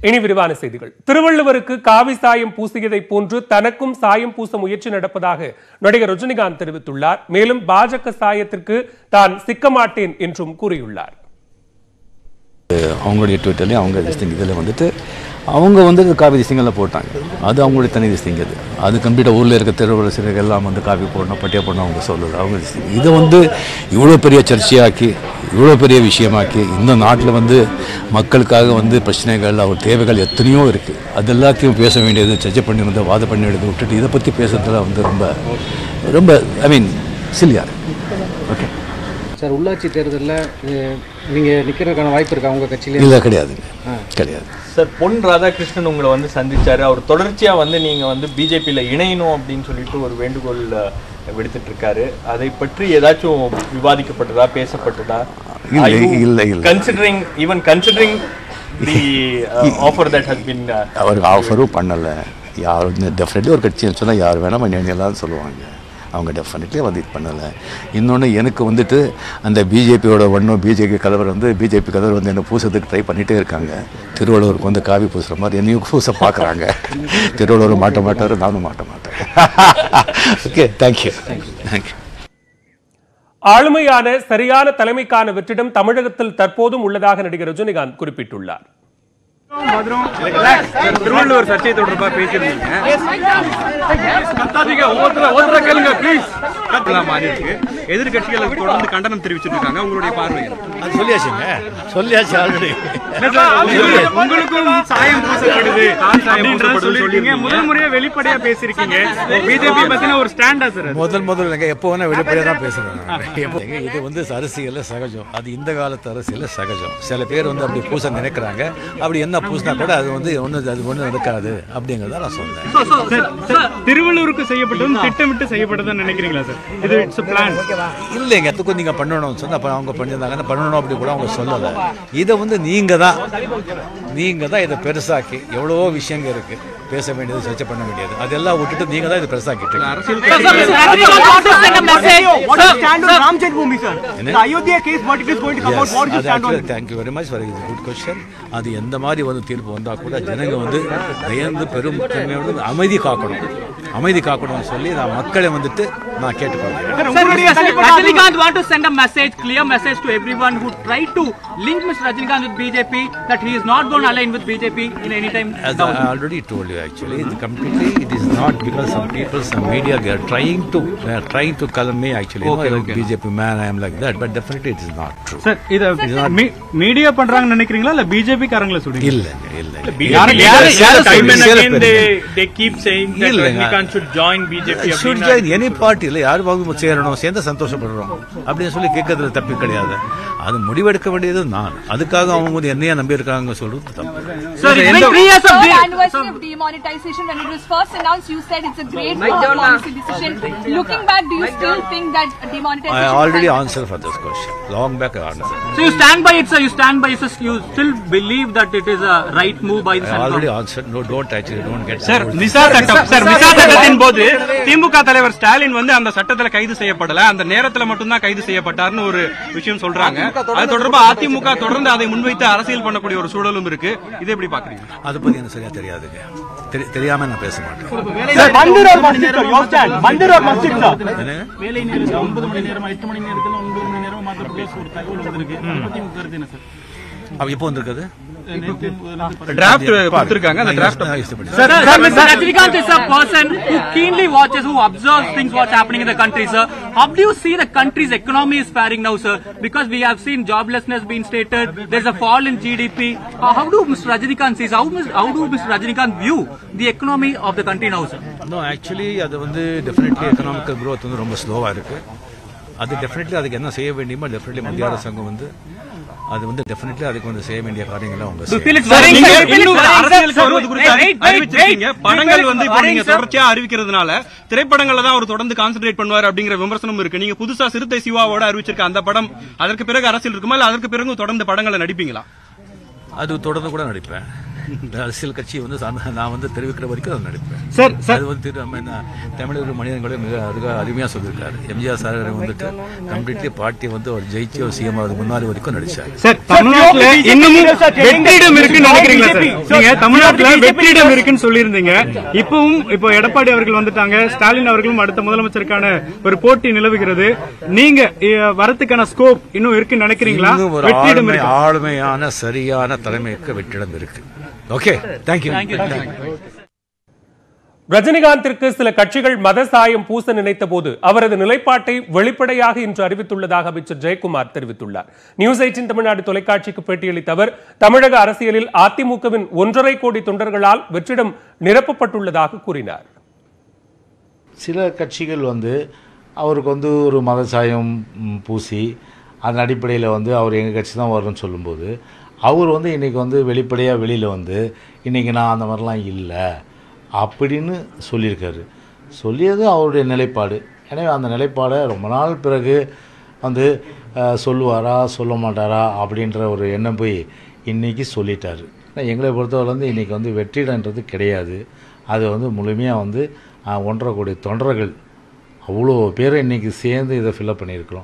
இனி விரிவான செய்திகள் திருவள்ளுவருக்கு காவி சாயம் பூசியதை போன்று தனக்கும் சாயம் பூச முயற்சி நடப்பதாக நடிகர் ரஜினிகாந்த் தெரிவித்துள்ளார் மேலும் பாஜக சாயத்திற்கு தான் சிக்க மாட்டேன் என்றும் கூறியுள்ளார் அவங்களுடைய ட்விட்டர்லேயும் அவங்க திஸ்டிங் இதில் வந்துட்டு அவங்க வந்து காவி திஸ்டிங்கெல்லாம் போட்டாங்க அது அவங்களுடைய தனி திஸ்டிங் அது அது கம்ப்ளீட்டாக ஊரில் இருக்க திருவள்ளுவர் எல்லாம் வந்து காவி போடணும் பட்டியா போடணும் அவங்க சொல்லல அவங்க திஸ்டிங் இதை வந்து இவ்வளோ பெரிய சர்ச்சையாக்கி இவ்வளோ பெரிய விஷயமாக்கி இந்த நாட்டில் வந்து மக்களுக்காக வந்து பிரச்சனைகள் அவர் தேவைகள் எத்தனையோ இருக்குது அது எல்லாத்தையும் பேச வேண்டியது சர்ச்சை பண்ணியிருந்தது வாதம் பண்ணிடுறது விட்டுட்டு இதை பற்றி பேசுறதுல வந்து ரொம்ப ரொம்ப ஐ மீன் சில்லியா ஓகே சார் உள்ளாட்சி தேர்தலில் நீங்கள் நிற்கிறதுக்கான வாய்ப்பு இருக்கா உங்கள் கட்சியிலே இல்லை கிடையாதுங்க கிடையாது சார் பொன் ராதாகிருஷ்ணன் உங்களை வந்து சந்திச்சாரு அவர் தொடர்ச்சியா வந்து நீங்க வந்து பிஜேபியில் இணையணும் அப்படின்னு சொல்லிட்டு ஒரு வேண்டுகோள் அஹ், விடுத்துட்டு இருக்காரு அதை பற்றி ஏதாச்சும் விவாதிக்கப்பட்டதா பேசப்பட்டதா இல்லை, இல்லை, இல்லை. Considering even considering the offer that has been அவருக்கு ஆஃபரும் பண்ணலை யாரும் டெஃபினெட்லி ஒரு கட்சின்னு சொன்னால் யார் வேணால் இணையலாம் சொல்லுவாங்க அவங்க டெஃபினெட்லி வந்து இது பண்ணலை இன்னொன்று எனக்கு வந்துட்டு அந்த பிஜேபியோட ஒன்றும் பிஜேபி கலவர் வந்து பிஜேபி கலவர் வந்து என்ன பூசத்துக்கு ட்ரை பண்ணிகிட்டே இருக்காங்க திருவள்ளுவருக்கு வந்து காவி பூசுகிற மாதிரி என்னையும் பூச பார்க்குறாங்க திருவள்ளுவர் மாட்ட மாட்டார் நானும் மாட்ட மாட்டேன் ஓகே தேங்க்யூ தேங்க்யூ ஆளுமையான சரியான தலைமைக்கான வெற்றிடம் தமிழகத்தில் தற்போதும் உள்ளதாக நடிகர் ரஜினிகாந்த் குறிப்பிட்டுள்ளார் திருவள்ளுவர் சர்ச்சை தொடர்பா பேசியிருந்தீங்க கத்தாதீங்க ஒவ்வொருத்தர ஒவ்வொருத்தர கேளுங்க ப்ளீஸ் மாறி இருக்கு எதிர்கட்சிகள் தொடர்ந்து கண்டனம் தெரிவிச்சிட்டு இருக்காங்க உங்களுடைய பார்வை என்ன? அது சொல்லியாச்சுங்க சொல்லியாச்சு ஆல்ரெடி இல்ல சார், உங்களுக்கு- உங்களுக்கும் சாயம் பூசப்படுது அப்படின்றத சொல்லிருக்கீங்க முதல் முறையா வெளிப்படையா பேசிருக்கீங்க பிஜேபி பத்தின ஒரு ஸ்டாண்டா சார் அது. முதல் முதல் இல்லைங்க எப்போ வேணா வெளிப்படையாக தான் பேசுகிறேன் இது வந்து அரசியலில் சகஜம் அது இந்த காலத்து அரசியலில் சகஜம் சில பேர் வந்து அப்படி பூச நினைக்கிறாங்க அப்படி என்ன பூசினா கூட அது வந்து ஒன்று அது ஒன்றும் நடக்காது அப்படிங்கிறத நான் சொன்னேன் சார், சார், திருவள்ளூருக்கு செய்யப்பட்டது திட்டமிட்டு செய்யப்பட்டதுன்னு நினைக்கிறீங்களா சார் இது இட்ஸ் பிளான் இல்லைங்க எதுக்கும் நீங்கள் பண்ணணும்னு சொன்னால் அப்போ அவங்க பண்ணியிருந்தாங்கன்னா பண்ணணும் அப்படி கூட அவங்க சொல்லலை இதை வந்து நீங்கள் தான் நீங்கள் தான் இதை பெருசாக்கி எவ்வளவோ விஷயங்கள் இருக்குது பேச வேண்டியது சர்ச்சை பண்ண வேண்டியது அதெல்லாம் விட்டுட்டு நீங்கள் தான் இதை பெருசாக்கிட்டு இருக்கீங்க. அரசியல் What is stand on Ram Janmabhoomi, sir? The Ayodhya case, what it is going to come out, Yes, what is your அது stand on actually it? thank you very much for a good question. அது எந்த மாதிரி வந்து தீர்ப்பு வந்தா கூட ஜனங்க வந்து பயந்து பெரும் தன்மையோடு அமைதி காக்கணும் அமைதி காக்கணும்னு சொல்லி நான் மக்களை வந்துட்டு நான் கேட்டுக்கொள்கிறேன் Rajinikanth want to send a message, clear message to everyone who tried to link Mr. Rajinikanth with BJP that he is not going to align with BJP in any time As down. I already told you, actually, it completely it is not because some people, some media, they are trying to, they are trying to color me actually. Okay, you know, okay. BJP man, I am like that, but definitely it is not true. Sir இத media பண்றாங்கன்னு நினைக்கிறீங்களா இல்ல BJP காரங்களை சொல்றீங்க இல்லைங்க இல்லைங்க யாரு- இல்லைங்க. யாரு- சில யாரு பேர், time and சில again பேர். they- they keep saying that இல்லைங்க. Rajinikanth should join BJP should அப்படின்னா- join any party இல்லை யார் வாங்க சேரணும் சேர்ந்து சந்தோஷப்படுறோம் அப்படின்னு சொல்லி கேட்கறதுல தப்பு கிடையாது அது முடிவெடுக்க வேண்டியது நான் அதுக்காக அவங்க வந்து என்னையா நம்பி இருக்காங்க சொல்றது தப்பு Sir, it's been three years of Third the- anniversary of demonetization when it was first announced, you said it's a great uh, policy decision. Looking back, do you still think that demonetization? I already has- answered for this question. Long back I answered. So you stand by it, sir. You stand by it. sir. You still believe that it is a right move by the I central already government? answered. No, don't actually, don't get sir involved. Visa சட்டம் sir visa சட்டத்தின் போது திமுக தலைவர் ஸ்டாலின் வந்து அந்த சட்டத்துல கைது செய்யப்படல அந்த நேரத்துல மட்டும்தான் கைது செய்யப்பட்டார்னு ஒரு விஷயம் சொல்றாங்க அது தொடர்பா அதிமுக தொடர்ந்து அதை முன்வைத்து அரசியல் பண்ணக்கூடிய ஒரு சூழலும் இருக்கு இதை எப்படி பாக்குறீங்க அதை பத்தி எனக்கு சரியா தெரியாதுங்க தெரி- தெரியாம நான் பேச மாட்டேன் Sir, Mandir or Masjid, sir? Your stand. Mandir or Masjid, sir? என்னங்க? வேலை நேரத்தில் ஒன்பது மணி நேரம் எட்டு மணி நேரத்தில் ஒன்பது மணி நேரம் மாற்ற ஒரு தகவல் வந்திருக்கு அதை பத்தி உங்க கருத்து என்ன சார் அப்ப இப்போ வந்திருக்குது டிராஃப்ட் கொடுத்திருக்காங்க அந்த டிராஃப்ட் நான் இஷ்டப்படி Sir, sir, Mr. Rajinikanth is a person who keenly watches, who observes things what's happening in the country, sir. How do you see the country's economy is faring now, sir? Because we have seen joblessness being stated, there's a fall in GDP. Uh, how do Mr. Rajinikanth see, how, Ms- how do Mr. Rajinikanth view the economy of the country now, sir? No actually அது வந்து definitely economical growth வந்து ரொம்ப ஸ்லோவாக இருக்கு அது definitely அதுக்கு என்ன செய்ய வேண்டியமோ டெஃபினெட்லி மத்திய அரசாங்கம் வந்து அது வந்து டெஃபினெட்லி அதுக்கு வந்து செய்ய வேண்டிய காரியங்களை அவங்க செய்யணும். Sir, நீங்க sir, இன்னும் sir, அரசியலுக்கு sir, வருவது குறித்து wait, அறி- wait, அறிவிச்சிருக்கீங்க wait, படங்கள் wait, வந்து இப்போ வரீங்க, நீங்க sir. தொடர்ச்சியா அறிவிக்கிறதுனால திரைப்படங்களை தான் அவர் தொடர்ந்து கான்சென்ட்ரேட் பண்ணுவார் அப்படிங்கிற விமர்சனம் இருக்கு நீங்க புதுசா சிறுத்தை சிவாவோட அறிவிச்சிருக்க அந்த படம் அதற்கு பிறகு அரசியல் இருக்குமா இல்ல அதற்கு பிறகு தொடர்ந்து படங்களை நடிப்பீங்களா அது தொடர்ந்து கூட நடிப்பேன் இந்த அரசியல் கட்சி வந்து சார்ந்த- நான் வந்து தெரிவிக்கிற வரைக்கும் அதை நடிப்பேன் சார் சார் அது வந்து திரு- நம்ம என்ன தமிழக மனிதர்களே மிக அதிக அருமையா சொல்லியிருக்காரு எம்ஜிஆர் சார் வந்துட்டு கம்ப்ளீட்லி பார்ட்டியை வந்து அவர் ஜெயிச்சு ஒரு சிஎம் ஆகுது முன்னாடி வரைக்கும் நடிச்சாரு சார் தமிழ்நாட்டுல இன்னமும் வெற்றிடம் இருக்குன்னு நினைக்கிறீங்களா சார் நீங்க தமிழ்நாட்டுல வெற்றிடம் இருக்குன்னு சொல்லியிருந்தீங்க இப்பவும் இப்போ எடப்பாடி அவர்கள் வந்துட்டாங்க ஸ்டாலின் அவர்களும் அடுத்த முதலமைச்சருக்கான ஒரு போட்டி நிலவுகிறது நீங்க அஹ், வரத்துக்கான ஸ்கோப் இன்னும் இருக்குன்னு நினைக்கிறீங்களா இன்னும் ஒரு வெற்றிடம் ஆளுமை இருக்கு ஆளுமையான சரியான தலைமைக்கு வெற்றிடம் இருக்கு ஓகே தேங்க்யூ ரஜினிகாந்திற்கு சில கட்சிகள் மத சாயம் பூச நினைத்த போது அவரது நிலைப்பாட்டை வெளிப்படையாக இன்று அறிவித்துள்ளதாக அமைச்சர் ஜெயக்குமார் தெரிவித்துள்ளார் நியூஸ் எயிட்டின் தமிழ்நாடு தொலைக்காட்சிக்கு பேட்டியளித்த அவர் தமிழக அரசியலில் அதிமுகவின் ஒன்றரை கோடி தொண்டர்களால் வெற்றிடம் நிரப்பப்பட்டுள்ளதாக கூறினார் சில கட்சிகள் வந்து அவருக்கு வந்து ஒரு மத சாயம் ம், பூசி அதன் அடிப்படையில் வந்து அவர் எங்கள் கட்சி தான் வரணும்னு சொல்லும்போது அவர் வந்து இன்றைக்கி வந்து வெளிப்படையாக வெளியில் வந்து இன்றைக்கி நான் அந்த மாதிரிலாம் இல்லை அப்படின்னு சொல்லியிருக்காரு சொல்லியது அவருடைய நிலைப்பாடு எனவே அந்த நிலைப்பாடை ரொம்ப நாள் பிறகு வந்து அஹ், சொல்லுவாரா சொல்ல மாட்டாரா அப்படின்ற ஒரு எண்ணம் போய் இன்றைக்கி சொல்லிட்டாரு ஆனா எங்களை பொறுத்தவரை வந்து இன்றைக்கி வந்து வெற்றிடன்றது கிடையாது அது வந்து முழுமையாக வந்து அஹ், ஒன்றரை கோடி தொண்டர்கள் அவ்வளோ பேரை இன்றைக்கி சேர்ந்து இதை ஃபில்அப் பண்ணியிருக்கிறோம்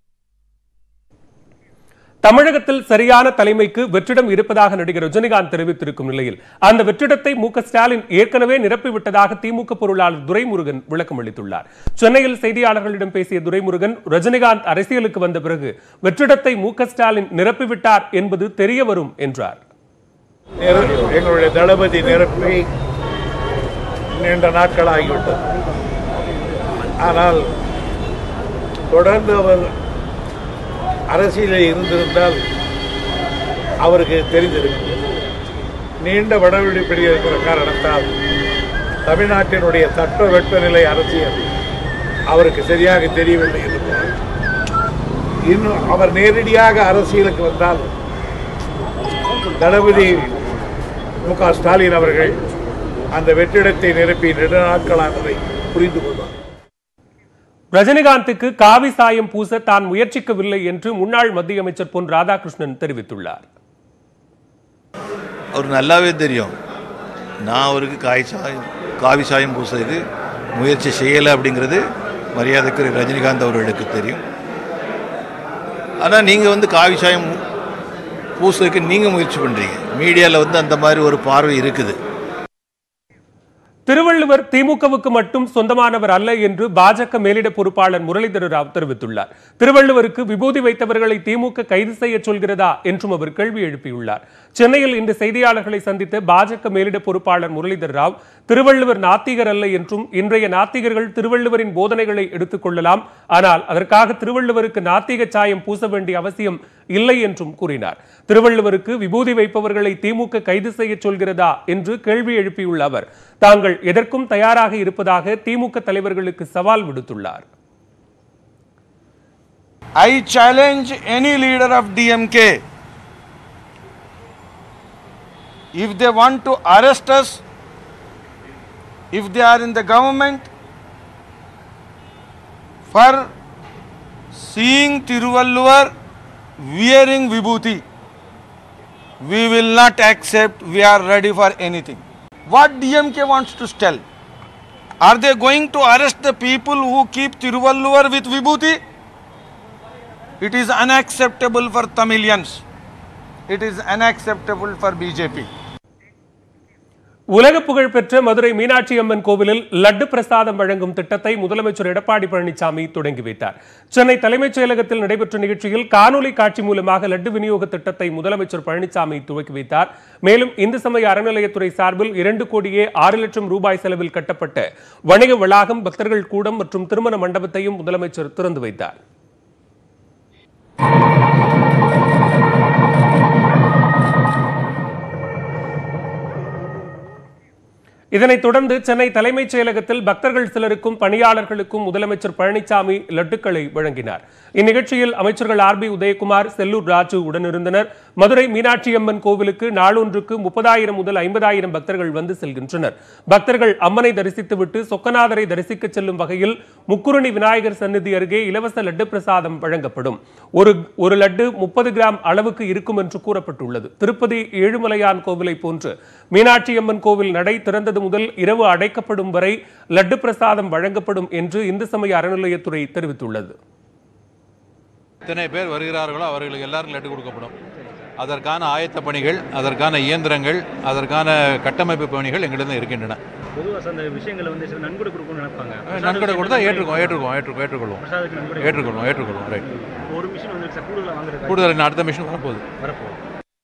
தமிழகத்தில் சரியான தலைமைக்கு வெற்றிடம் இருப்பதாக நடிகர் ரஜினிகாந்த் தெரிவித்திருக்கும் நிலையில் அந்த வெற்றிடத்தை மு க ஸ்டாலின் ஏற்கனவே நிரப்பிவிட்டதாக திமுக பொருளாளர் துரைமுருகன் விளக்கம் அளித்துள்ளார் சென்னையில் செய்தியாளர்களிடம் பேசிய துரைமுருகன் ரஜினிகாந்த் அரசியலுக்கு வந்த பிறகு வெற்றிடத்தை மு க ஸ்டாலின் நிரப்பிவிட்டார் என்பது தெரிய வரும் என்றார் நிர- எங்களுடைய தளபதி நிரப்பி நீண்ட நாட்கள் ஆகிவிட்டது ஆனால் தொடர்ந்து அவர் அரசியலில் இருந்திருந்தால் அவருக்கு தெரிந்திருக்கும் நீண்ட வடவெளிப்படி இருக்கிற காரணத்தால் தமிழ்நாட்டினுடைய தட்ப வெப்பநிலை அரசியல் அவருக்கு சரியாக தெரியவில்லை என்று தோன்றும். இன்னும் அவர் நேரடியாக அரசியலுக்கு வந்தால் தளபதி மு க ஸ்டாலின் அவர்கள் அந்த வெற்றிடத்தை நிரப்பி நெடு நாட்களானதை புரிந்து கொள்வார் ரஜினிகாந்துக்கு காவி சாயம் பூச தான் முயற்சிக்கவில்லை என்று முன்னாள் மத்திய அமைச்சர் பொன் ராதாகிருஷ்ணன் தெரிவித்துள்ளார் அவர் நல்லாவே தெரியும் நான் அவருக்கு காய் சாயம் காவி சாயம் பூசுறதுக்கு முயற்சி செய்யலை அப்படிங்கிறது மரியாதைக்குரிய ரஜினிகாந்த் அவர்களுக்கு தெரியும் ஆனால் நீங்கள் வந்து காவி சாயம் பூசுறதுக்கு நீங்கள் முயற்சி பண்ணுறீங்க மீடியாவில் வந்து அந்த மாதிரி ஒரு பார்வை இருக்குது திருவள்ளுவர் திமுகவுக்கு மட்டும் சொந்தமானவர் அல்ல என்று பாஜக மேலிட பொறுப்பாளர் முரளிதர ராவ் தெரிவித்துள்ளார் திருவள்ளுவருக்கு விபூதி வைத்தவர்களை திமுக கைது செய்ய சொல்கிறதா என்றும் அவர் கேள்வி எழுப்பியுள்ளார் சென்னையில் இன்று செய்தியாளர்களை சந்தித்த பாஜக மேலிட பொறுப்பாளர் முரளிதர் ராவ் திருவள்ளுவர் நாத்திகர் அல்ல என்றும் இன்றைய நாத்திகர்கள் திருவள்ளுவரின் போதனைகளை எடுத்துக் கொள்ளலாம் ஆனால் அதற்காக திருவள்ளுவருக்கு நாத்திக சாயம் பூச வேண்டிய அவசியம் இல்லை என்றும் கூறினார் திருவள்ளுவருக்கு விபூதி வைப்பவர்களை திமுக கைது செய்ய சொல்கிறதா என்று கேள்வி எழுப்பியுள்ள அவர் தாங்கள் எதற்கும் தயாராக இருப்பதாக திமுக தலைவர்களுக்கு சவால் விடுத்துள்ளார் I challenge any leader of DMK. If they want to arrest us, if they are in the government, for seeing Tiruvalluvar wearing vibhuti, we will not accept, we are ready for anything. What DMK wants to tell? Are they going to arrest the people who keep Tiruvalluvar with vibhuti? It is unacceptable for Tamilians. It is unacceptable for BJP. உலக புகழ்பெற்ற மதுரை மீனாட்சி அம்மன் கோவிலில் லட்டு பிரசாதம் வழங்கும் திட்டத்தை முதலமைச்சர் எடப்பாடி பழனிசாமி தொடங்கி வைத்தார் சென்னை தலைமைச் செயலகத்தில் நடைபெற்ற நிகழ்ச்சியில் காணொலி காட்சி மூலமாக லட்டு விநியோக திட்டத்தை முதலமைச்சர் பழனிசாமி துவக்கி வைத்தார் மேலும் இந்து சமய அறநிலையத்துறை சார்பில் இரண்டு கோடியே ஆறு லட்சம் ரூபாய் செலவில் கட்டப்பட்ட வணிக வளாகம் பக்தர்கள் கூடம் மற்றும் திருமண மண்டபத்தையும் முதலமைச்சர் திறந்து வைத்தார் இதனைத் தொடர்ந்து சென்னை தலைமைச் செயலகத்தில் பக்தர்கள் சிலருக்கும் பணியாளர்களுக்கும் முதலமைச்சர் பழனிசாமி லட்டுக்களை வழங்கினார் இந்நிகழ்ச்சியில் அமைச்சர்கள் ஆர் பி உதயகுமார் செல்லூர் ராஜு உடனிருந்தனர் மதுரை மீனாட்சி அம்மன் கோவிலுக்கு நாளொன்றுக்கு முப்பதாயிரம் முதல் ஐம்பதாயிரம் பக்தர்கள் வந்து செல்கின்றனர் பக்தர்கள் அம்மனை தரிசித்துவிட்டு சொக்கநாதரை தரிசிக்க செல்லும் வகையில் முக்குருணி விநாயகர் சந்நிதி அருகே இலவச லட்டு பிரசாதம் வழங்கப்படும் ஒரு ஒரு லட்டு முப்பது கிராம் அளவுக்கு இருக்கும் என்று கூறப்பட்டுள்ளது திருப்பதி ஏழுமலையான் கோவிலை போன்று மீனாட்சி அம்மன் கோவில் நடை திறந்தது முதல் இரவு அடைக்கப்படும் வரை லட்டு பிரசாதம் வழங்கப்படும் என்று இந்து சமய அறநிலையத்துறை தெரிவித்துள்ளது எத்தனை பேர் வருகிறார்களோ அவர்களுக்கு எல்லாருக்கும் லட்டு கொடுக்கப்படும் அதற்கான ஆயத்த பணிகள் அதற்கான இயந்திரங்கள் அதற்கான கட்டமைப்பு பணிகள் எங்களிடம் இருக்கின்றன பொதுவாக அந்த விஷயங்களை வந்து சில நன்கொடை கொடுக்கணும்னு நினைப்பாங்க நன்கொடை கொடுத்தா ஏற்றுக்கோம் ஏற்றுக்கோம் ஏற்றுக்கோம் ஏற்றுக்கொள்வோம் பிரசாதத்துக்கு நன்கொடை ஏற்றுக்கொள்வோம் ஏற்றுக்கொள்வோம் ரைட் ஒரு மிஷின் வந்து சார் கூடுதலாக வாங்குறது கூடுதல் இன்னும் அடுத்த மிஷின் வரப்போகுது வரப்போகுது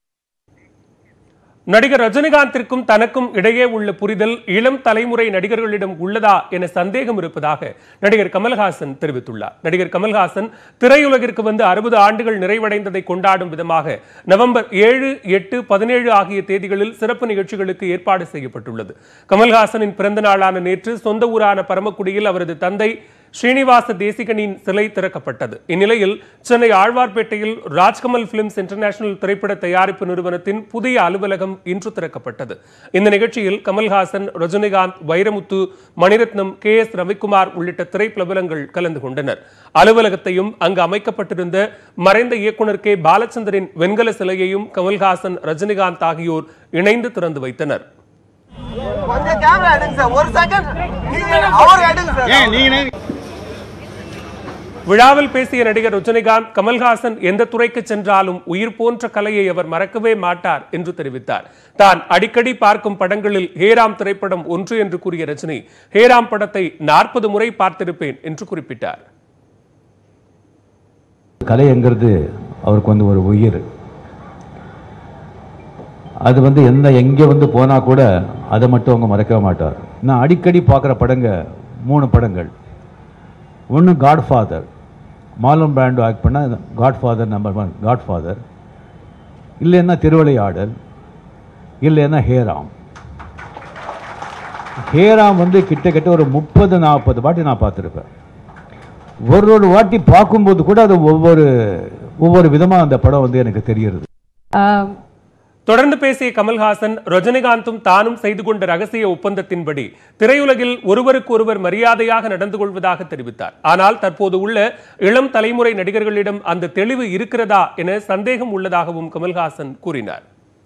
நடிகர் ரஜினிகாந்திற்கும் தனக்கும் இடையே உள்ள புரிதல் இளம் தலைமுறை நடிகர்களிடம் உள்ளதா என சந்தேகம் இருப்பதாக நடிகர் கமல்ஹாசன் தெரிவித்துள்ளார் நடிகர் கமல்ஹாசன் திரையுலகிற்கு வந்து அறுபது ஆண்டுகள் நிறைவடைந்ததை கொண்டாடும் விதமாக நவம்பர் ஏழு எட்டு பதினேழு ஆகிய தேதிகளில் சிறப்பு நிகழ்ச்சிகளுக்கு ஏற்பாடு செய்யப்பட்டுள்ளது கமல்ஹாசனின் பிறந்த நாளான நேற்று சொந்த ஊரான பரமக்குடியில் அவரது தந்தை ஸ்ரீனிவாச தேசிகனின் சிலை திறக்கப்பட்டது இந்நிலையில் சென்னை ஆழ்வார்பேட்டையில் ராஜ்கமல் பிலிம்ஸ் இன்டர்நேஷனல் திரைப்பட தயாரிப்பு நிறுவனத்தின் புதிய அலுவலகம் இன்று திறக்கப்பட்டது இந்த நிகழ்ச்சியில் கமல்ஹாசன் ரஜினிகாந்த் வைரமுத்து மணிரத்னம் கே எஸ் ரவிக்குமார் உள்ளிட்ட திரைப்பிரபலங்கள் கலந்து கொண்டனர் அலுவலகத்தையும் அங்கு அமைக்கப்பட்டிருந்த மறைந்த இயக்குனர் கே பாலச்சந்தரின் வெண்கல சிலையையும் கமல்ஹாசன் ரஜினிகாந்த் ஆகியோர் இணைந்து திறந்து வைத்தனர் கொஞ்சம் கேமரா எடுங்க சார் ஒரு செகண்ட் அவர் எடுங்க சார் விழாவில் பேசிய நடிகர் ரஜினிகாந்த் கமல்ஹாசன் எந்த துறைக்கு சென்றாலும் உயிர் போன்ற கலையை அவர் மறக்கவே மாட்டார் என்று தெரிவித்தார் தான் அடிக்கடி பார்க்கும் படங்களில் ஹேராம் திரைப்படம் ஒன்று என்று கூறிய ரஜினி ஹேராம் படத்தை நாற்பது முறை பார்த்திருப்பேன் என்று குறிப்பிட்டார் கலைங்கிறது அவருக்கு வந்து ஒரு உயிர் அது வந்து எந்த எங்கே வந்து போனால் கூட அதை மட்டும் அவங்க மறக்கவே மாட்டார் நான் அடிக்கடி பார்க்குற படங்க மூணு படங்கள் ஒன்று காட்ஃபாதர் மாலம் பிராண்டோ ஆக்ட் பண்ண காட்ஃபாதர் நம்பர் ஒன் காட்ஃபாதர் இல்லைன்னா திருவிளையாடல் இல்லைன்னா ஹேராம் ஹேராம் வந்து கிட்டத்தட்ட ஒரு முப்பது நாற்பது வாட்டி நான் பார்த்துருப்பேன் ஒரு ஒரு வாட்டி பார்க்கும்போது கூட அது ஒவ்வொரு ஒவ்வொரு விதமாக அந்த படம் வந்து எனக்கு தெரிகிறது தொடர்ந்து பேசிய கமல்ஹாசன் ரஜினிகாந்தும் தானும் செய்து கொண்ட ரகசிய ஒப்பந்தத்தின்படி திரையுலகில் ஒருவருக்கு ஒருவர் மரியாதையாக நடந்து கொள்வதாக தெரிவித்தார் ஆனால் தற்போது உள்ள இளம் தலைமுறை நடிகர்களிடம் அந்த தெளிவு இருக்கிறதா என சந்தேகம் உள்ளதாகவும் கமல்ஹாசன் கூறினார்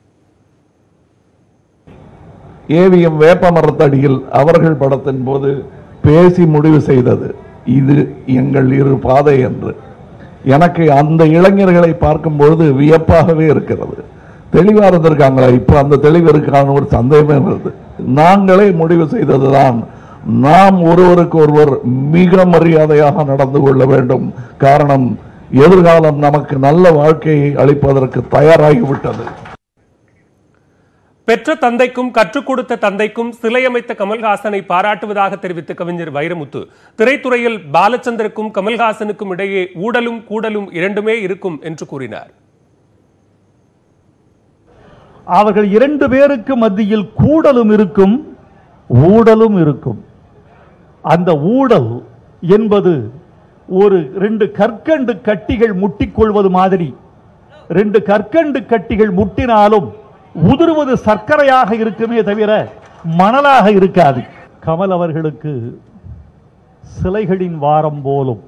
ஏவிஎம் வேப்பமரத்தடியில் அவர்கள் படத்தின் போது பேசி முடிவு செய்தது இது எங்கள் இரு பாதை என்று எனக்கு அந்த இளைஞர்களை பார்க்கும்பொழுது வியப்பாகவே இருக்கிறது தெளிவாக இருந்திருக்காங்களா இப்போ அந்த தெளிவு இருக்கான ஒரு சந்தேகமே வருது நாங்களே முடிவு செய்ததுதான் நாம் ஒருவருக்கு ஒருவர் மிக மரியாதையாக நடந்து கொள்ள வேண்டும் காரணம் எதிர்காலம் நமக்கு நல்ல வாழ்க்கையை அளிப்பதற்கு தயாராகிவிட்டது பெற்ற தந்தைக்கும் கற்றுக் கொடுத்த தந்தைக்கும் சிலை அமைத்த கமல்ஹாசனை பாராட்டுவதாக தெரிவித்த கவிஞர் வைரமுத்து திரைத்துறையில் பாலச்சந்தருக்கும் கமல்ஹாசனுக்கும் இடையே ஊடலும் கூடலும் இரண்டுமே இருக்கும் என்று கூறினார் அவர்கள் இரண்டு பேருக்கு மத்தியில் கூடலும் இருக்கும் ஊடலும் இருக்கும் அந்த ஊடல் என்பது ஒரு ரெண்டு கற்கண்டு கட்டிகள் முட்டிக்கொள்வது மாதிரி ரெண்டு கற்கண்டு கட்டிகள் முட்டினாலும் உதிர்வது சர்க்கரையாக இருக்குமே தவிர மணலாக இருக்காது கமல் அவர்களுக்கு சிலைகளின் வாரம் போலும்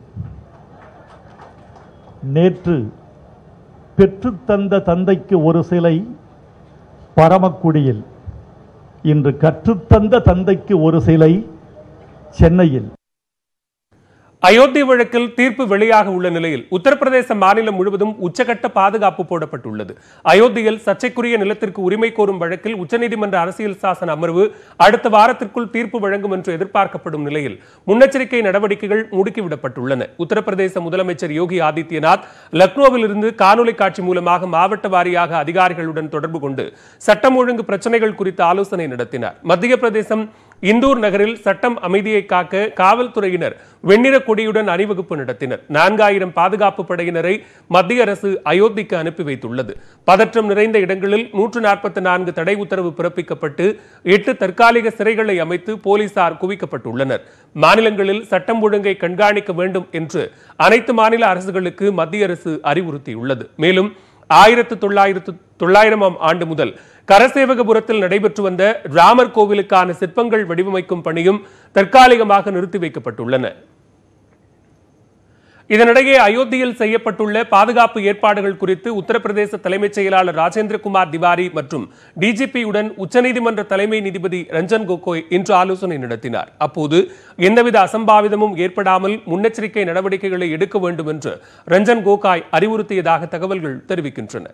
நேற்று பெற்றுத்தந்த தந்தைக்கு ஒரு சிலை பரமக்குடியில் இன்று கற்றுத்தந்த தந்தைக்கு ஒரு சிலை சென்னையில் அயோத்தி வழக்கில் தீர்ப்பு வெளியாக உள்ள நிலையில் உத்தரப்பிரதேச மாநிலம் முழுவதும் உச்சகட்ட பாதுகாப்பு போடப்பட்டுள்ளது அயோத்தியில் சர்ச்சைக்குரிய நிலத்திற்கு உரிமை கோரும் வழக்கில் உச்சநீதிமன்ற அரசியல் சாசன அமர்வு அடுத்த வாரத்திற்குள் தீர்ப்பு வழங்கும் என்று எதிர்பார்க்கப்படும் நிலையில் முன்னெச்சரிக்கை நடவடிக்கைகள் முடுக்கிவிடப்பட்டுள்ளன உத்தரப்பிரதேச முதலமைச்சர் யோகி ஆதித்யநாத் லக்னோவில் இருந்து காணொலி காட்சி மூலமாக மாவட்ட வாரியாக அதிகாரிகளுடன் தொடர்பு கொண்டு சட்டம் ஒழுங்கு பிரச்சனைகள் குறித்து ஆலோசனை நடத்தினார் மத்திய பிரதேசம் இந்தூர் நகரில் சட்டம் அமைதியை காக்க காவல்துறையினர் வெண்ணிற கொடியுடன் அணிவகுப்பு நடத்தினர் நான்காயிரம் பாதுகாப்பு படையினரை மத்திய அரசு அயோத்திக்கு அனுப்பி வைத்துள்ளது பதற்றம் நிறைந்த இடங்களில் நூற்று நாற்பத்தி நான்கு தடை உத்தரவு பிறப்பிக்கப்பட்டு எட்டு தற்காலிக சிறைகளை அமைத்து போலீசார் குவிக்கப்பட்டுள்ளனர் மாநிலங்களில் சட்டம் ஒழுங்கை கண்காணிக்க வேண்டும் என்று அனைத்து மாநில அரசுகளுக்கு மத்திய அரசு அறிவுறுத்தியுள்ளது மேலும் ஆயிரத்து தொள்ளாயிரத்து தொள்ளாயிரமாம் ஆண்டு முதல் கரசேவகபுரத்தில் நடைபெற்று வந்த ராமர் கோவிலுக்கான சிற்பங்கள் வடிவமைக்கும் பணியும் தற்காலிகமாக நிறுத்தி வைக்கப்பட்டுள்ளன இதனிடையே அயோத்தியில் செய்யப்பட்டுள்ள பாதுகாப்பு ஏற்பாடுகள் குறித்து உத்தரப்பிரதேச தலைமைச் செயலாளர் ராஜேந்திரகுமார் திவாரி மற்றும் டிஜிபியுடன் உச்சநீதிமன்ற தலைமை நீதிபதி ரஞ்சன் கோகோய் இன்று ஆலோசனை நடத்தினார் அப்போது எந்தவித அசம்பாவிதமும் ஏற்படாமல் முன்னெச்சரிக்கை நடவடிக்கைகளை எடுக்க வேண்டும் என்று ரஞ்சன் கோகாய் அறிவுறுத்தியதாக தகவல்கள் தெரிவிக்கின்றன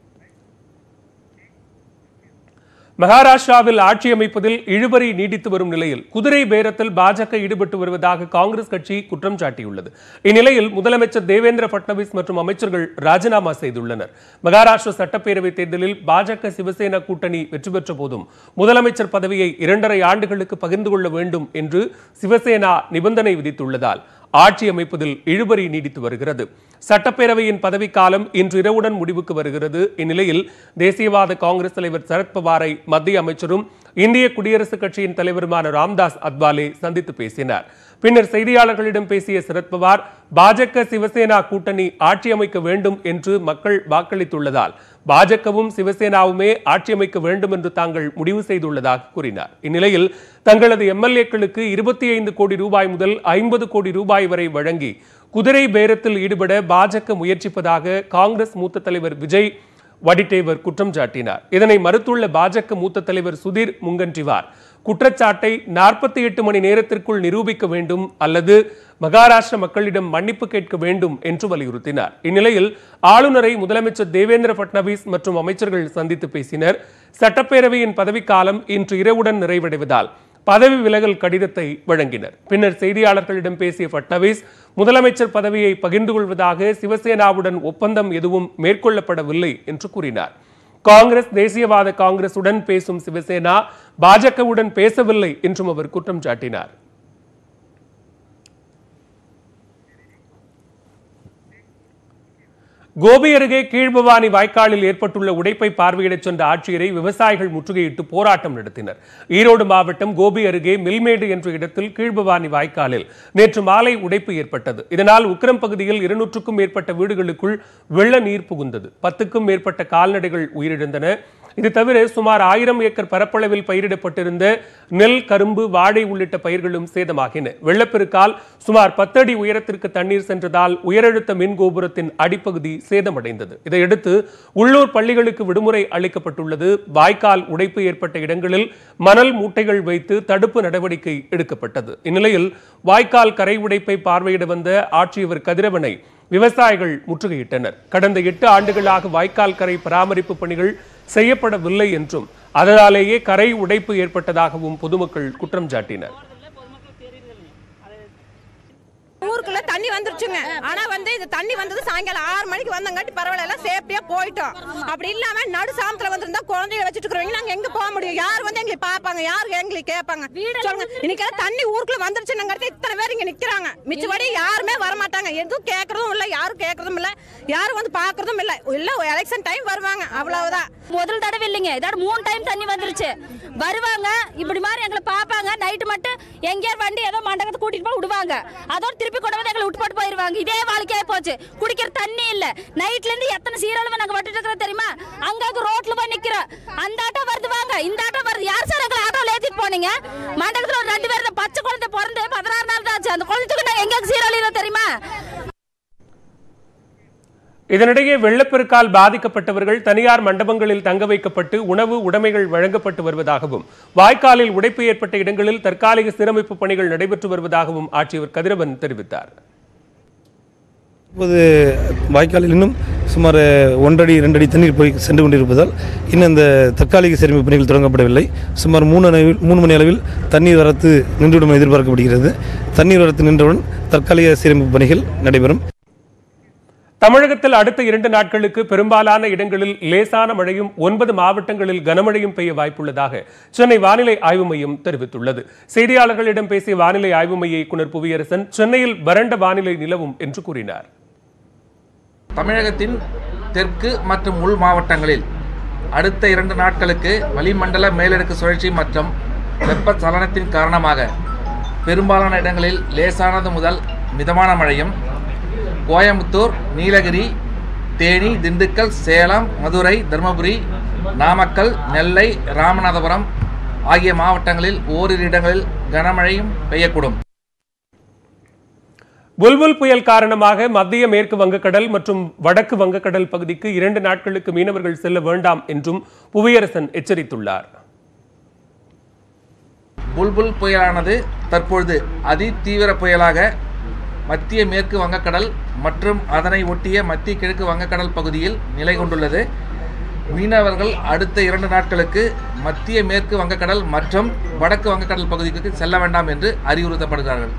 மகாராஷ்டிராவில் ஆட்சி அமைப்பதில் இழுபறி நீடித்து வரும் நிலையில் குதிரை பேரத்தில் பாஜக ஈடுபட்டு வருவதாக காங்கிரஸ் கட்சி குற்றம் சாட்டியுள்ளது இந்நிலையில் முதலமைச்சர் தேவேந்திர பட்னவிஸ் மற்றும் அமைச்சர்கள் ராஜினாமா செய்துள்ளனர் மகாராஷ்டிரா சட்டப்பேரவை தேர்தலில் பாஜக சிவசேனா கூட்டணி வெற்றி பெற்ற போதும் முதலமைச்சர் பதவியை இரண்டரை ஆண்டுகளுக்கு பகிர்ந்து கொள்ள வேண்டும் என்று சிவசேனா நிபந்தனை விதித்துள்ளதால் ஆட்சி அமைப்பதில் இழுபறி நீடித்து வருகிறது சட்டப்பேரவையின் பதவிக்காலம் இன்று இரவுடன் முடிவுக்கு வருகிறது இந்நிலையில் தேசியவாத காங்கிரஸ் தலைவர் சரத்பவாரை மத்திய அமைச்சரும் இந்திய குடியரசுக் கட்சியின் தலைவருமான ராம்தாஸ் அத்வாலே சந்தித்து பேசினார் பின்னர் செய்தியாளர்களிடம் பேசிய சரத்பவார் பாஜக சிவசேனா கூட்டணி ஆட்சி அமைக்க வேண்டும் என்று மக்கள் வாக்களித்துள்ளதால் பாஜகவும் சிவசேனாவுமே ஆட்சி அமைக்க வேண்டும் என்று தாங்கள் முடிவு செய்துள்ளதாக கூறினார் இந்நிலையில் தங்களது எம்எல்ஏக்களுக்கு இருபத்தி ஐந்து கோடி ரூபாய் முதல் ஐம்பது கோடி ரூபாய் வரை வழங்கி குதிரை பேரத்தில் ஈடுபட பாஜக முயற்சிப்பதாக காங்கிரஸ் மூத்த தலைவர் விஜய் வடிட்டேவர் குற்றம் சாட்டினார் இதனை மறுத்துள்ள பாஜக மூத்த தலைவர் சுதீர் முங்கன்றிவார் குற்றச்சாட்டை நாற்பத்தி எட்டு மணி நேரத்திற்குள் நிரூபிக்க வேண்டும் அல்லது மகாராஷ்டிர மக்களிடம் மன்னிப்பு கேட்க வேண்டும் என்று வலியுறுத்தினார் இந்நிலையில் ஆளுநரை முதலமைச்சர் தேவேந்திர பட்னவிஸ் மற்றும் அமைச்சர்கள் சந்தித்து பேசினர் சட்டப்பேரவையின் பதவிக்காலம் இன்று இரவுடன் நிறைவடைவதால் பதவி விலகல் கடிதத்தை வழங்கினர் பின்னர் செய்தியாளர்களிடம் பேசிய பட்னவிஸ் முதலமைச்சர் பதவியை பகிர்ந்து கொள்வதாக சிவசேனாவுடன் ஒப்பந்தம் எதுவும் மேற்கொள்ளப்படவில்லை என்று கூறினார் காங்கிரஸ் தேசியவாத காங்கிரசுடன் பேசும் சிவசேனா பாஜகவுடன் பேசவில்லை என்றும் அவர் குற்றம் சாட்டினார் கோபி அருகே கீழ்பவானி வாய்க்காலில் ஏற்பட்டுள்ள உடைப்பை பார்வையிடச் சென்ற ஆட்சியரை விவசாயிகள் முற்றுகையிட்டு போராட்டம் நடத்தினர் ஈரோடு மாவட்டம் கோபி அருகே மில்மேடு என்ற இடத்தில் கீழ்பவானி வாய்க்காலில் நேற்று மாலை உடைப்பு ஏற்பட்டது இதனால் உக்கிரம் பகுதியில் இருநூற்றுக்கும் மேற்பட்ட வீடுகளுக்குள் வெள்ள நீர் புகுந்தது பத்துக்கும் மேற்பட்ட கால்நடைகள் உயிரிழந்தன இது தவிர சுமார் ஆயிரம் ஏக்கர் பரப்பளவில் பயிரிடப்பட்டிருந்த நெல் கரும்பு வாழை உள்ளிட்ட பயிர்களும் சேதமாகின வெள்ளப்பெருக்கால் சுமார் பத்தடி உயரத்திற்கு தண்ணீர் சென்றதால் உயரழுத்த மின் கோபுரத்தின் அடிப்பகுதி சேதமடைந்தது இதையடுத்து உள்ளூர் பள்ளிகளுக்கு விடுமுறை அளிக்கப்பட்டுள்ளது வாய்க்கால் உடைப்பு ஏற்பட்ட இடங்களில் மணல் மூட்டைகள் வைத்து தடுப்பு நடவடிக்கை எடுக்கப்பட்டது இந்நிலையில் வாய்க்கால் கரை உடைப்பை பார்வையிட வந்த ஆட்சியர் கதிரவனை விவசாயிகள் முற்றுகையிட்டனர் கடந்த எட்டு ஆண்டுகளாக வாய்க்கால் கரை பராமரிப்பு பணிகள் செய்யப்படவில்லை என்றும் அதனாலேயே கரை உடைப்பு ஏற்பட்டதாகவும் பொதுமக்கள் குற்றம் சாட்டினர் ஊருக்குள்ள தண்ணி வந்துருச்சுங்க ஆனா வந்து இது தண்ணி வந்தது சாயங்காலம் ஆறு மணிக்கு வந்தங்காட்டி பரவாயில்ல எல்லாம் சேஃப்டியா போயிட்டோம் அப்படி இல்லாம நடு சாமத்துல வந்திருந்தா குழந்தைய வச்சுட்டு இருக்கிறவங்க நாங்க எங்க போக முடியும் யார் வந்து எங்களை பாப்பாங்க யார் எங்களை கேட்பாங்க சொல்லுங்க இன்னைக்கு எல்லாம் தண்ணி ஊருக்குள்ள வந்துருச்சுங்கிறது இத்தனை பேர் இங்க நிக்கிறாங்க மிச்சபடி யாருமே வர மாட்டாங்க எதுவும் கேட்கறதும் இல்ல யாரும் கேட்கறதும் இல்ல யாரும் வந்து பாக்குறதும் இல்ல இல்ல எலெக்ஷன் டைம் வருவாங்க அவ்வளவுதான் முதல் தடவை இல்லைங்க இதோட மூணு டைம் தண்ணி வந்துருச்சு வருவாங்க இப்படி மாதிரி எங்களை பார்ப்பாங்க நைட்டு மட்டும் எங்கேயாவது வண்டி ஏதோ மண்டகத்தை கூட்டிட்டு போய் விடுவாங்க அதோட திருப்பி கொண்டு வந்து எங்களை விட்டு போட்டு போயிருவாங்க இதே வாழ்க்கையே போச்சு குடிக்கிற தண்ணி இல்ல நைட்ல இருந்து எத்தனை சீரழிவு நாங்க விட்டுட்டு இருக்கிறோம் தெரியுமா அங்க ரோட்ல போய் நிக்கிறோம் அந்த ஆட்டோ வருது வாங்க இந்த ஆட்டோ வருது யார் சார் எங்களை ஆட்டோல ஏத்திட்டு போனீங்க மண்டகத்துல ஒரு ரெண்டு பேர் பச்சை குழந்தை பிறந்து பதினாறு நாள் தான் ஆச்சு அந்த குழந்தைக்கு நாங்க எங்க சீரழிவு தெரியுமா இதனிடையே வெள்ளப்பெருக்கால் பாதிக்கப்பட்டவர்கள் தனியார் மண்டபங்களில் தங்க வைக்கப்பட்டு உணவு உடைமைகள் வழங்கப்பட்டு வருவதாகவும் வாய்க்காலில் உடைப்பு ஏற்பட்ட இடங்களில் தற்காலிக சீரமைப்பு பணிகள் நடைபெற்று வருவதாகவும் ஆட்சியர் கதிரவன் தெரிவித்தார் இப்போது வாய்க்காலில் இன்னும் சுமார் ஒன்றடி ரெண்டடி தண்ணீர் போய் சென்று கொண்டிருப்பதால் இன்னும் இந்த தற்காலிக சீரமைப்பு பணிகள் தொடங்கப்படவில்லை சுமார் மூணு அளவில் மூணு மணி அளவில் தண்ணீர் வரத்து நின்றுவிடும் என எதிர்பார்க்கப்படுகிறது தண்ணீர் வரத்து நின்றவுடன் தற்காலிக சீரமைப்பு பணிகள் நடைபெறும் தமிழகத்தில் அடுத்த இரண்டு நாட்களுக்கு பெரும்பாலான இடங்களில் லேசான மழையும் ஒன்பது மாவட்டங்களில் கனமழையும் பெய்ய வாய்ப்புள்ளதாக சென்னை வானிலை ஆய்வு மையம் தெரிவித்துள்ளது செய்தியாளர்களிடம் பேசிய வானிலை ஆய்வு மைய இயக்குநர் புவியரசன் சென்னையில் வறண்ட வானிலை நிலவும் என்று கூறினார் தமிழகத்தின் தெற்கு மற்றும் உள் மாவட்டங்களில் அடுத்த இரண்டு நாட்களுக்கு வளிமண்டல மேலடுக்கு சுழற்சி மற்றும் வெப்பச்சலனத்தின் காரணமாக பெரும்பாலான இடங்களில் லேசானது முதல் மிதமான மழையும் கோயம்புத்தூர் நீலகிரி தேனி திண்டுக்கல் சேலம் மதுரை தருமபுரி நாமக்கல் நெல்லை ராமநாதபுரம் ஆகிய மாவட்டங்களில் ஓரிரு இடங்களில் கனமழையும் பெய்யக்கூடும் புல்புல் புயல் காரணமாக மத்திய மேற்கு வங்கக்கடல் மற்றும் வடக்கு வங்கக்கடல் பகுதிக்கு இரண்டு நாட்களுக்கு மீனவர்கள் செல்ல வேண்டாம் என்றும் புவியரசன் எச்சரித்துள்ளார் புல்புல் புயலானது தற்பொழுது அதி தீவிர புயலாக மத்திய மேற்கு வங்கக்கடல் மற்றும் அதனை ஒட்டிய மத்திய கிழக்கு வங்கக்கடல் பகுதியில் நிலை கொண்டுள்ளது மீனவர்கள் அடுத்த இரண்டு நாட்களுக்கு மத்திய மேற்கு வங்கக்கடல் மற்றும் வடக்கு வங்கக்கடல் பகுதிக்கு செல்ல வேண்டாம் என்று அறிவுறுத்தப்படுகிறார்கள்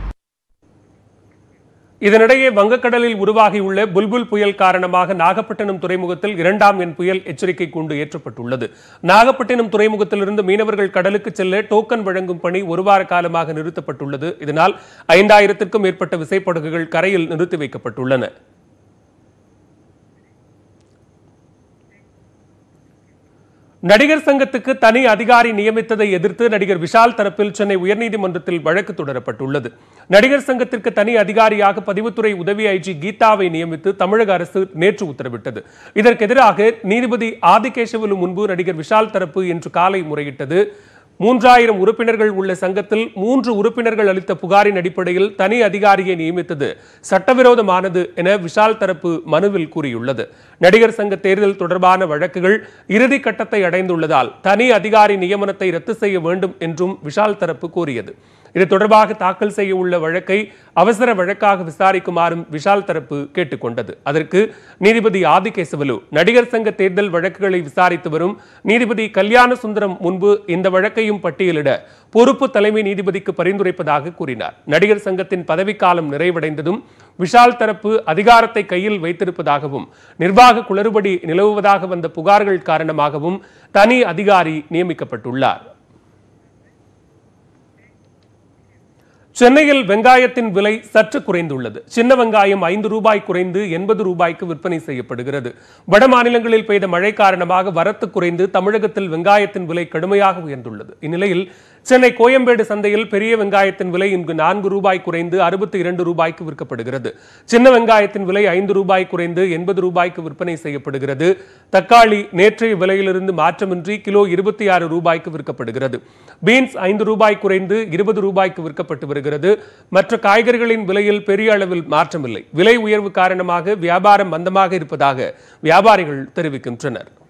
இதனிடையே வங்கக்கடலில் உருவாகியுள்ள புல்புல் புயல் காரணமாக நாகப்பட்டினம் துறைமுகத்தில் இரண்டாம் எண் புயல் எச்சரிக்கை கூண்டு ஏற்றப்பட்டுள்ளது நாகப்பட்டினம் துறைமுகத்திலிருந்து மீனவர்கள் கடலுக்கு செல்ல டோக்கன் வழங்கும் பணி ஒரு வார காலமாக நிறுத்தப்பட்டுள்ளது இதனால் ஐந்தாயிரத்திற்கும் மேற்பட்ட விசைப்படகுகள் கரையில் நிறுத்தி வைக்கப்பட்டுள்ளன நடிகர் சங்கத்துக்கு தனி அதிகாரி நியமித்ததை எதிர்த்து நடிகர் விஷால் தரப்பில் சென்னை உயர்நீதிமன்றத்தில் வழக்கு தொடரப்பட்டுள்ளது நடிகர் சங்கத்திற்கு தனி அதிகாரியாக பதிவுத்துறை உதவி ஐஜி கீதாவை நியமித்து தமிழக அரசு நேற்று உத்தரவிட்டது இதற்கு எதிராக நீதிபதி ஆதிகேசவலு முன்பு நடிகர் விஷால் தரப்பு இன்று காலை முறையிட்டது மூன்றாயிரம் உறுப்பினர்கள் உள்ள சங்கத்தில் மூன்று உறுப்பினர்கள் அளித்த புகாரின் அடிப்படையில் தனி அதிகாரியை நியமித்தது சட்டவிரோதமானது என விஷால் தரப்பு மனுவில் கூறியுள்ளது நடிகர் சங்க தேர்தல் தொடர்பான வழக்குகள் இறுதி கட்டத்தை அடைந்துள்ளதால் தனி அதிகாரி நியமனத்தை ரத்து செய்ய வேண்டும் என்றும் விஷால் தரப்பு கோரியது இது தொடர்பாக தாக்கல் செய்ய உள்ள வழக்கை அவசர வழக்காக விசாரிக்குமாறும் விஷால் தரப்பு கேட்டுக்கொண்டது அதற்கு நீதிபதி ஆதிகேசவலு நடிகர் சங்க தேர்தல் வழக்குகளை விசாரித்து வரும் நீதிபதி கல்யாண சுந்தரம் முன்பு இந்த வழக்கையும் பட்டியலிட பொறுப்பு தலைமை நீதிபதிக்கு பரிந்துரைப்பதாக கூறினார் நடிகர் சங்கத்தின் பதவிக்காலம் நிறைவடைந்ததும் விஷால் தரப்பு அதிகாரத்தை கையில் வைத்திருப்பதாகவும் நிர்வாக குளறுபடி நிலவுவதாக வந்த புகார்கள் காரணமாகவும் தனி அதிகாரி நியமிக்கப்பட்டுள்ளார் சென்னையில் வெங்காயத்தின் விலை சற்று குறைந்துள்ளது சின்ன வெங்காயம் ஐந்து ரூபாய் குறைந்து எண்பது ரூபாய்க்கு விற்பனை செய்யப்படுகிறது வட மாநிலங்களில் பெய்த மழை காரணமாக வரத்து குறைந்து தமிழகத்தில் வெங்காயத்தின் விலை கடுமையாக உயர்ந்துள்ளது இந்நிலையில் சென்னை கோயம்பேடு சந்தையில் பெரிய வெங்காயத்தின் விலை இங்கு நான்கு ரூபாய் குறைந்து அறுபத்தி இரண்டு ரூபாய்க்கு விற்கப்படுகிறது சின்ன வெங்காயத்தின் விலை ஐந்து ரூபாய் குறைந்து எண்பது ரூபாய்க்கு விற்பனை செய்யப்படுகிறது தக்காளி நேற்றைய விலையிலிருந்து மாற்றமின்றி கிலோ இருபத்தி ஆறு ரூபாய்க்கு விற்கப்படுகிறது பீன்ஸ் ஐந்து ரூபாய் குறைந்து இருபது ரூபாய்க்கு விற்கப்பட்டு வருகிறது மற்ற காய்கறிகளின் விலையில் பெரிய அளவில் மாற்றமில்லை விலை உயர்வு காரணமாக வியாபாரம் மந்தமாக இருப்பதாக வியாபாரிகள் தெரிவிக்கின்றனர்